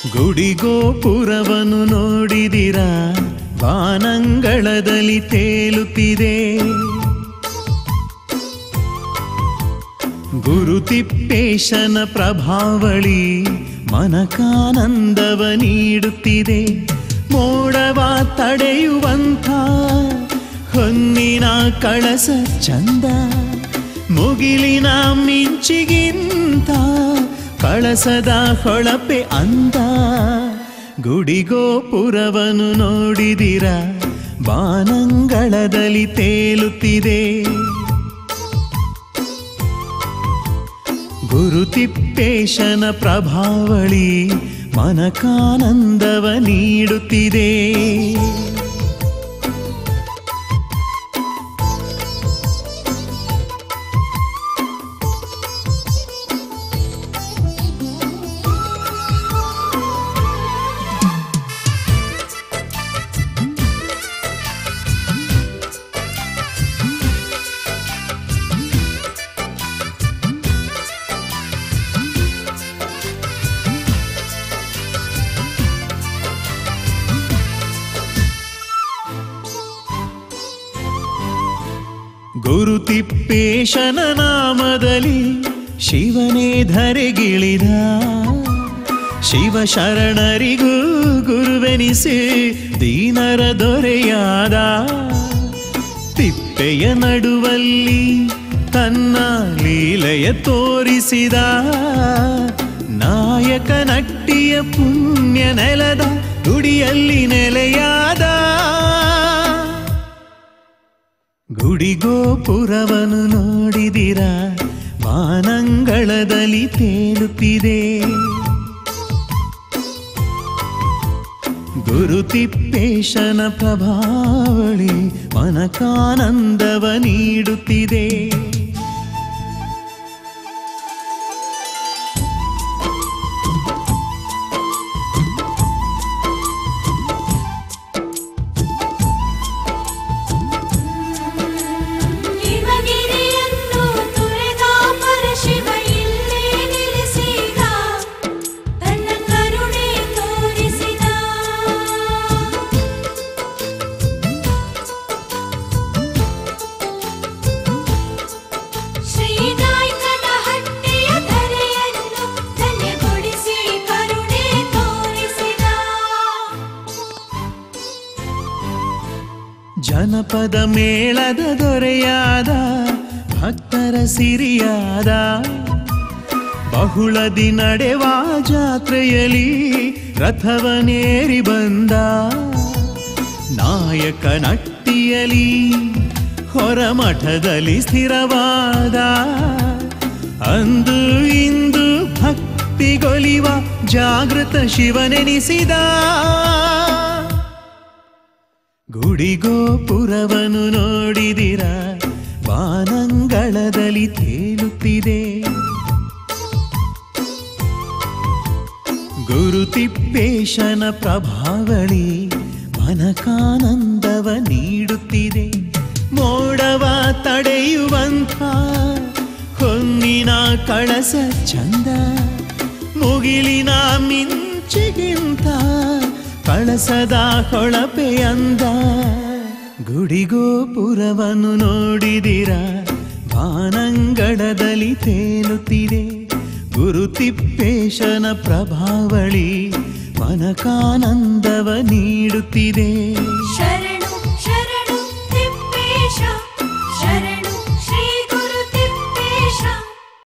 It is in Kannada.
ಗುಡಿಗೋಪುರವನ್ನು ನೋಡಿದಿರ ಬಾನಂಗಳದಲ್ಲಿ ತೇಲುತ್ತಿದೆ ಗುರುತಿಪ್ಪೇಶನ ಪ್ರಭಾವಳಿ ಮನಕಾನಂದವ ನೀಡುತ್ತಿದೆ ಮೋಡವ ತಡೆಯುವಂಥ ಹೊನ್ನಿನ ಕಳಸ ಚಂದ ಮುಗಿಲಿನ ಮಿಂಚಿಗಿಂತ ಕಳಸದ ಹೊಳಪೆ ಅಂದ ಗುಡಿಗೋಪುರವನ್ನು ನೋಡಿದಿರ ಬಾನಂಗಳದಲ್ಲಿ ತೇಲುತ್ತಿದೆ ಗುರುತಿಪ್ಪೇಶನ ಪ್ರಭಾವಳಿ ಮನಕಾನಂದವ ನೀಡುತ್ತಿದೆ ಗುರುತಿಪ್ಪೇಶನ ನಾಮದಲ್ಲಿ ಶಿವನೇ ಧರೆಗಿಳಿದ ಶಿವ ಶರಣರಿಗೂ ಗುರುವೆನಿಸಿ ದೀನರ ದೊರೆಯಾದ ತಿಪ್ಪೆಯ ನಡುವಲ್ಲಿ ತನ್ನ ಲೀಲೆಯ ತೋರಿಸಿದ ನಾಯಕ ನಟ್ಟಿಯ ಪುಣ್ಯ ನೆಲದ ಗುಡಿಯಲ್ಲಿ ನೆಲೆಯಾದ ಗುಡಿಗೋಪುರವನ್ನು ನೋಡಿದಿರ ಮಾನಂಗಳದಲ್ಲಿ ತೇಲುತ್ತಿದೆ ಗುರುತಿಪ್ಪೇಶನ ಪ್ರಭಾವಳಿ ಮನಕಾನಂದವ ನೀಡುತ್ತಿದೆ ಹಿಮಗಿರಿಯನ್ನು ತುರೆದ ಪರಶಿವ ಇಲ್ಲೇ ನೆಲೆಸಿದ ತನ್ನ ಕರುಣೆ ತೋರಿಸಿದ ಶ್ರೀನಾಯ್ಕನ ಹಟ್ಟಿಯ ಧರೆಯನ್ನು ಧನ್ಯಗೊಳಿಸಿ ಕರುಣೆ ತೋರಿಸಿದ ಜನಪದ ಮೇಳದ ದೊರೆಯಾದ ಭಕ್ತರ ಸಿರಿಯಾದ ಬಹುಳದಿ ನಡೆವ ಜಾತ್ರೆಯಲ್ಲಿ ರಥವನೇರಿ ಬಂದ ನಾಯಕ ನಟ್ಟಿಯಲಿ ಹೊರಮಠದಲ್ಲಿ ಸ್ಥಿರವಾದ ಅಂದು ಇಂದು ಭಕ್ತಿಗೊಲಿವ ಜಾಗೃತ ಶಿವನೆನಿಸಿದ ಗುಡಿಗೋಪುರವನ್ನು ನೋಡಿದಿರ ಬಾನಂಗಳದಲ್ಲಿ ತೇಲುತ್ತಿದೆ ಗುರುತಿಪ್ಪೇಶನ ಪ್ರಭಾವಳಿ ಮನಕಾನಂದವ ನೀಡುತ್ತಿದೆ ಮೋಡವ ತಡೆಯುವಂಥ ಹೊನ್ನಿನ ಕಳಸ ಚಂದ ಮುಗಿಲಿನ ಮಿಂಚಿಗಿಂತ ಕಳಸದ ಹೊಳಪೆ ಅಂದ ಗುಡಿಗೋಪುರವನ್ನು ನೋಡಿದಿರ ಬಾನಂಗಳದಲ್ಲಿ ತೇಲುತ್ತಿದೆ ಗುರುತಿಪ್ಪೇಶನ ಪ್ರಭಾವಳಿ ಮನಕಾನಂದವ ನೀಡುತ್ತಿದೆ ಶರಣ